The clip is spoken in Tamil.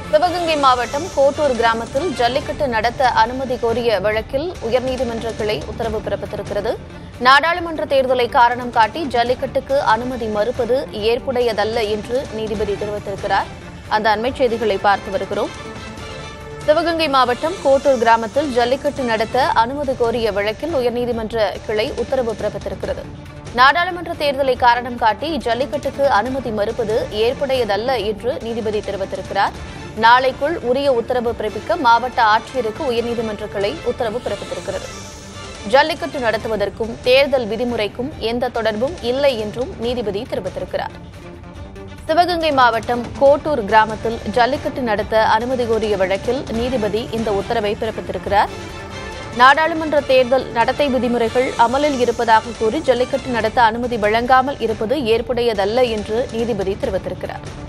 சிவகங்கை மாவட்டம் கோட்டூர் கிராமத்தில் ஜல்லிக்கட்டு நடத்த அனுமதி கோரிய வழக்கில் உயர்நீதிமன்ற கிளை உத்தரவு பிறப்பித்திருக்கிறது நாடாளுமன்ற தேர்தலை காரணம் காட்டி ஜல்லிக்கட்டுக்கு அனுமதி மறுப்பது ஏற்புடையதல்ல என்று நீதிபதி தெரிவித்திருக்கிறார் அந்த அண்மைச் செய்திகளை பார்த்து வருகிறோம் சிவகங்கை மாவட்டம் கோட்டூர் கிராமத்தில் ஜல்லிக்கட்டு நடத்த அனுமதி கோரிய வழக்கில் உயர்நீதிமன்ற கிளை உத்தரவு பிறப்பித்திருக்கிறது நாடாளுமன்ற தேர்தலை காரணம் காட்டி ஜல்லிக்கட்டுக்கு அனுமதி மறுப்பது ஏற்புடையதல்ல என்று நீதிபதி தெரிவித்திருக்கிறார் நாளைக்குள் உரிய உத்தரவு பிறப்பிக்க மாவட்ட ஆட்சியருக்கு உயர்நீதிமன்ற கிளை உத்தரவு பிறப்பித்திருக்கிறது ஜல்லிக்கட்டு நடத்துவதற்கும் தேர்தல் விதிமுறைக்கும் எந்த தொடர்பும் இல்லை என்றும் நீதிபதி தெரிவித்திருக்கிறார் சிவகங்கை மாவட்டம் கோட்டூர் கிராமத்தில் ஜல்லிக்கட்டு நடத்த அனுமதி கோரிய வழக்கில் நீதிபதி இந்த உத்தரவை பிறப்பித்திருக்கிறார் நாடாளுமன்ற தேர்தல் நடத்தை விதிமுறைகள் அமலில் இருப்பதாக கூறி ஜல்லிக்கட்டு நடத்த அனுமதி வழங்காமல் இருப்பது ஏற்புடையதல்ல என்று நீதிபதி தெரிவித்திருக்கிறார்